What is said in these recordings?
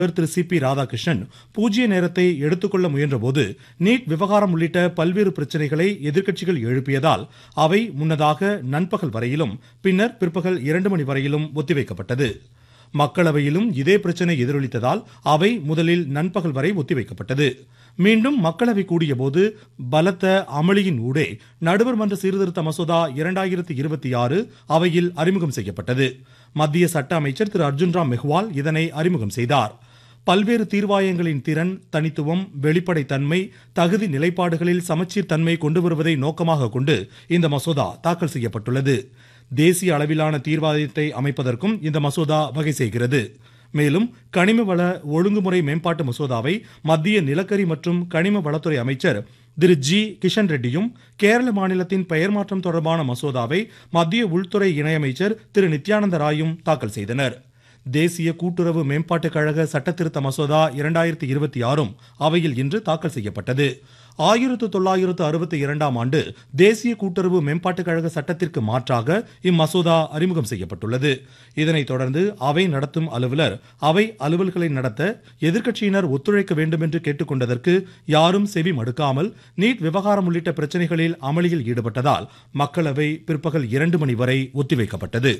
திரு C B Radhakrishnan பூஜ்ய நேரத்தை எடுத்துக்கொள்ள முயன்றபோது நீட் விவகாரம் உள்ளிட்ட பல்வேறு பிரச்சனைகளை எதிர்க்கட்சிகள் எழுப்பியதால் அவை முன்னதாக நண்பகல் வரையிலும் பின்னர் பிற்பகல் இரண்டு மணி வரையிலும் ஒத்திவைக்கப்பட்டது மக்களவையிலும் இதே பிரச்சனை எதிரொலித்ததால் அவை முதலில் நண்பகல் வரை ஒத்திவைக்கப்பட்டது மீண்டும் மக்களவை கூடியபோது பலத்த அமளியின் ஊடே நடுவர் மன்ற சீர்திருத்த மசோதா இரண்டாயிரத்தி இருபத்தி ஆறு அவையில் அறிமுகம் செய்யப்பட்டது மத்திய சட்ட அமைச்சர் திரு அர்ஜுன் ராம் மெஹ்வால் இதனை அறிமுகம் செய்தார் பல்வேறு தீர்வாயங்களின் திறன் தனித்துவம் வெளிப்படைத்தன்மை தகுதி நிலைப்பாடுகளில் சமச்சீர் தன்மை கொண்டு வருவதை நோக்கமாக கொண்டு இந்த மசோதா தாக்கல் செய்யப்பட்டுள்ளது தேசிய அளவிலான தீர்வாயத்தை அமைப்பதற்கும் இந்த மசோதா வகை செய்கிறது மேலும் கனிம வள ஒழுங்குமுறை மேம்பாட்டு மசோதாவை மத்திய நிலக்கரி மற்றும் கனிம வளத்துறை அமைச்சர் திரு ஜி கிஷன் ரெட்டியும் கேரள மாநிலத்தின் பெயர் மாற்றம் தொடர்பான மசோதாவை மத்திய உள்துறை இணையமைச்சர் திரு நித்யானந்த ராயும் தாக்கல் செய்தனர் தேசிய கூட்டுறவு மேம்பாட்டுக் கழக சட்டத்திருத்த மசோதா இரண்டாயிரத்தி இருபத்தி ஆறும் அவையில் இன்று தாக்கல் செய்யப்பட்டது ஆயிரத்து தொள்ளாயிரத்து அறுபத்தி இரண்டாம் ஆண்டு தேசிய கூட்டுறவு மேம்பாட்டுக் கழக சட்டத்திற்கு மாற்றாக இம்மசோதா அறிமுகம் செய்யப்பட்டுள்ளது இதனைத் தொடர்ந்து அவை நடத்தும் அலுவலர் அவை அலுவல்களை நடத்த எதிர்க்கட்சியினர் ஒத்துழைக்க வேண்டும் என்று கேட்டுக்கொண்டதற்கு யாரும் செவி மடுக்காமல் நீட் விவகாரம் உள்ளிட்ட பிரச்சனைகளில் அமளியில் ஈடுபட்டதால் மக்களவை பிற்பகல் இரண்டு மணி வரை ஒத்திவைக்கப்பட்டது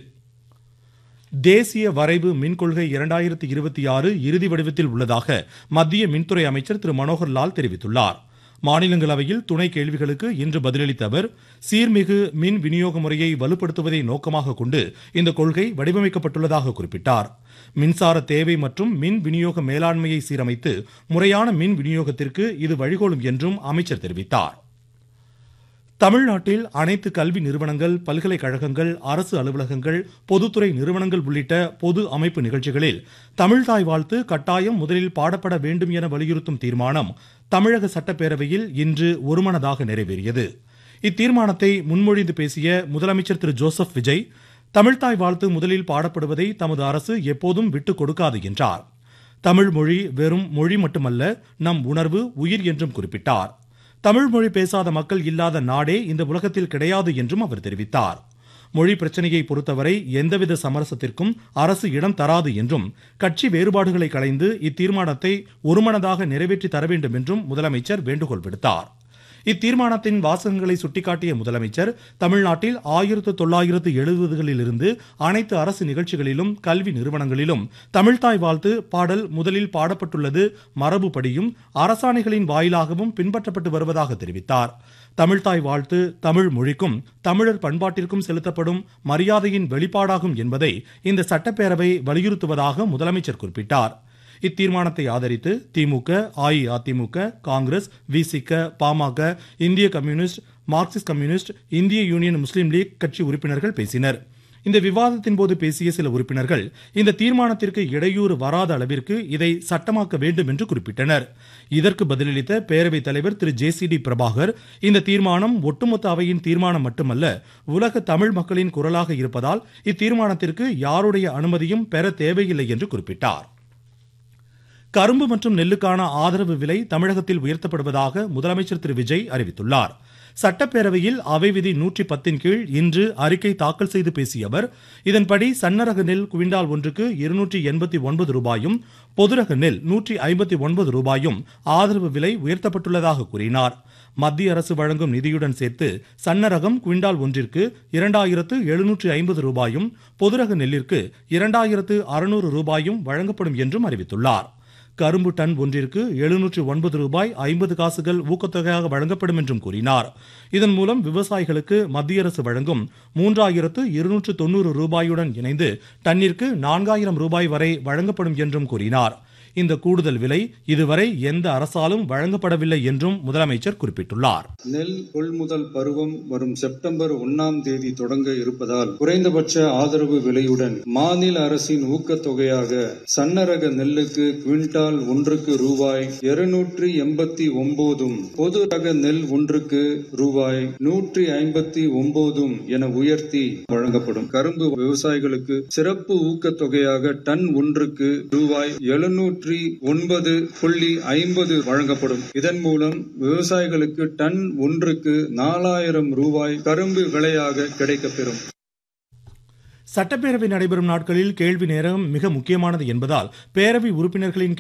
தேசிய வரைவு மின் கொள்கை இரண்டாயிரத்தி இருபத்தி ஆறு இறுதி வடிவத்தில் உள்ளதாக மத்திய மின்துறை அமைச்சர் திரு மனோகர் லால் தெரிவித்துள்ளார் மாநிலங்களவையில் துணை கேள்விகளுக்கு இன்று பதிலளித்த அவர் சீர்மிகு மின் விநியோக முறையை வலுப்படுத்துவதை நோக்கமாக கொண்டு இந்த கொள்கை வடிவமைக்கப்பட்டுள்ளதாக குறிப்பிட்டார் மின்சார தேவை மற்றும் மின் விநியோக மேலாண்மையை சீரமைத்து முறையான மின் விநியோகத்திற்கு இது வழிகோலும் என்றும் அமைச்சர் தெரிவித்தார் தமிழ்நாட்டில் அனைத்து கல்வி நிறுவனங்கள் பல்கலைக்கழகங்கள் அரசு அலுவலகங்கள் பொதுத்துறை நிறுவனங்கள் உள்ளிட்ட பொது அமைப்பு நிகழ்ச்சிகளில் தமிழ்தாய் வாழ்த்து கட்டாயம் முதலில் பாடப்பட வேண்டும் என வலியுறுத்தும் தீர்மானம் தமிழக சட்டப்பேரவையில் இன்று ஒருமனதாக நிறைவேறியது இத்தீர்மானத்தை முன்மொழிந்து பேசிய முதலமைச்சர் திரு ஜோசப் விஜய் தமிழ்தாய் வாழ்த்து முதலில் பாடப்படுவதை தமது அரசு எப்போதும் விட்டுக் கொடுக்காது என்றார் தமிழ் மொழி வெறும் மொழி மட்டுமல்ல நம் உணர்வு உயிர் என்றும் குறிப்பிட்டார் தமிழ் மொழி பேசாத மக்கள் இல்லாத நாடே இந்த உலகத்தில் கிடையாது என்றும் அவர் தெரிவித்தார் மொழி பிரச்சனையை பொறுத்தவரை எந்தவித சமரசத்திற்கும் அரசு இடம் தராது என்றும் கட்சி வேறுபாடுகளை களைந்து இத்தீர்மானத்தை ஒருமனதாக நிறைவேற்றி தர வேண்டும் என்றும் முதலமைச்சர் வேண்டுகோள் விடுத்தார் இத்தீர்மானத்தின் வாசகங்களை சுட்டிக்காட்டிய முதலமைச்சர் தமிழ்நாட்டில் ஆயிரத்து தொள்ளாயிரத்து எழுபதுகளிலிருந்து அனைத்து அரசு நிகழ்ச்சிகளிலும் கல்வி நிறுவனங்களிலும் தமிழ்தாய் வாழ்த்து பாடல் முதலில் பாடப்பட்டுள்ளது மரபுப்படியும் அரசாணைகளின் வாயிலாகவும் பின்பற்றப்பட்டு வருவதாக தெரிவித்தார் தமிழ்தாய் வாழ்த்து தமிழ் மொழிக்கும் தமிழர் பண்பாட்டிற்கும் செலுத்தப்படும் மரியாதையின் வெளிப்பாடாகும் என்பதை இந்த சட்டப்பேரவை வலியுறுத்துவதாக முதலமைச்சர் குறிப்பிட்டார் இத்தீர்மானத்தை ஆதரித்து திமுக அஇஅதிமுக காங்கிரஸ் விசிக பாமக இந்திய கம்யூனிஸ்ட் மார்க்சிஸ்ட் கம்யூனிஸ்ட் இந்திய யூனியன் முஸ்லீம் லீக் கட்சி உறுப்பினர்கள் பேசினர் இந்த விவாதத்தின் போது பேசிய சில உறுப்பினர்கள் இந்த தீர்மானத்திற்கு இடையூறு வராத அளவிற்கு இதை சட்டமாக்க வேண்டும் என்று குறிப்பிட்டனர் இதற்கு பதிலளித்த பேரவைத் தலைவர் Thiru J C D Prabhakar இந்த தீர்மானம் ஒட்டுமொத்த அவையின் தீர்மானம் மட்டுமல்ல உலக தமிழ் மக்களின் குரலாக இருப்பதால் இத்தீர்மானத்திற்கு யாருடைய அனுமதியும் பெற தேவையில்லை என்று குறிப்பிட்டார் கரும்பு மற்றும் நெல்லுக்கான ஆதரவு விலை தமிழகத்தில் உயர்த்தப்படுவதாக முதலமைச்சர் திரு விஜய் அறிவித்துள்ளார் சட்டப்பேரவையில் அவை விதி நூற்றி பத்தின் கீழ் இன்று அறிக்கை தாக்கல் செய்து பேசிய அவர் இதன்படி சன்னரக நெல் குவிண்டால் ஒன்றுக்கு இருநூற்றி எண்பத்தி ஒன்பது ரூபாயும் பொதுரக நெல் நூற்றி ஐம்பத்தி ஒன்பது ரூபாயும் ஆதரவு விலை உயர்த்தப்பட்டுள்ளதாக கூறினார் மத்திய அரசு வழங்கும் நிதியுடன் சேர்த்து சன்னரகம் குவிண்டால் ஒன்றிற்கு இரண்டாயிரத்து எழுநூற்று ஐம்பது ரூபாயும் பொதுரக நெல்லிற்கு இரண்டாயிரத்து அறுநூறு ரூபாயும் வழங்கப்படும் என்றும் அறிவித்துள்ளார் கரும்பு டன் ஒன்றிற்கு எழுநூற்று ஒன்பது ரூபாய் ஐம்பது காசுகள் ஊக்கத்தொகையாக வழங்கப்படும் என்றும் கூறினார் இதன் மூலம் விவசாயிகளுக்கு மத்திய அரசு வழங்கும் மூன்றாயிரத்து இருநூற்று தொன்னூறு ரூபாயுடன் இணைந்து டன்னிற்கு நான்காயிரம் ரூபாய் வரை வழங்கப்படும் என்றும் கூறினார் இந்த கூடுதல் விலை இதுவரை எந்த அரசாலும் வழங்கப்படவில்லை என்றும் முதலமைச்சர் குறிப்பிட்டுள்ளார் நெல் கொள்முதல் பருவம் வரும் செப்டம்பர் ஒன்னாம் தேதி தொடங்க இருப்பதால் குறைந்தபட்ச ஆதரவு விலையுடன் மாநில அரசின் ஊக்கத்தொகையாக சன்னரக நெல்லுக்கு குவிண்டால் ஒன்றுக்கு ரூபாய் இருநூற்றி எண்பத்தி ஒன்பதும் பொது ரக நெல் ஒன்றுக்கு ரூபாய் நூற்றி ஐம்பத்தி ஒன்பதும் என உயர்த்தி வழங்கப்படும் கரும்பு விவசாயிகளுக்கு சிறப்பு ஊக்கத்தொகையாக டன் ஒன்றுக்கு ரூபாய் எழுநூற்றி ஒன்பது புள்ளி ஐம்பது வழங்கப்படும் இதன் மூலம் விவசாயிகளுக்கு டன் ஒன்றுக்கு நாலாயிரம் ரூபாய் கரும்பு விலையாக கிடைக்கப்பெறும் சட்டப்பேரவை நடைபெறும் நாட்களில் கேள்வி நேரம் மிக முக்கியமானது என்பதால் பேரவை உறுப்பினர்களின்